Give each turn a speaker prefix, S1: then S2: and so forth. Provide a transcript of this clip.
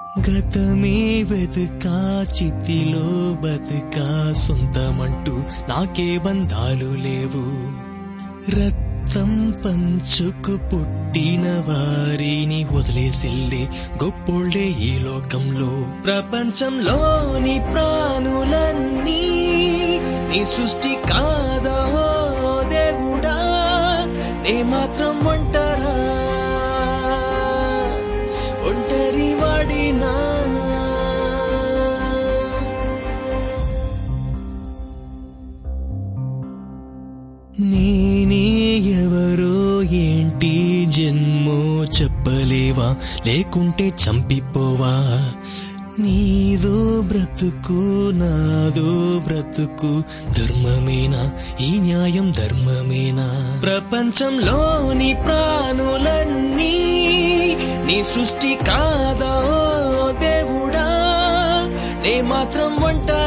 S1: గతమే వెతుకా చితిలో బతుకా సొంతమంటూ నాకే బంధాలు లేవు రక్తం పంచుకు పుట్టిన వారిని వదిలేసిల్లే గొప్పోళ్ళే ఈ లోకంలో ప్రపంచంలోని ప్రాణులన్నీ నీ సృష్టి కాదా ఓ దేవుడా నే మాత్రం ఒంటరా ఒంటరి వాడినా నేనే ఎవరో ఏంటి జన్మో చెప్పలేవా లేకుంటే చంపిపోవా నీదో బ్రతుకు నాదో బ్రతుకు ధర్మమేనా ఈ న్యాయం ధర్మమేనా ప్రపంచంలోని ప్రాణులన్నీ నీ సృష్టి కాదా ఓ దేవుడా నే మాత్రం వంట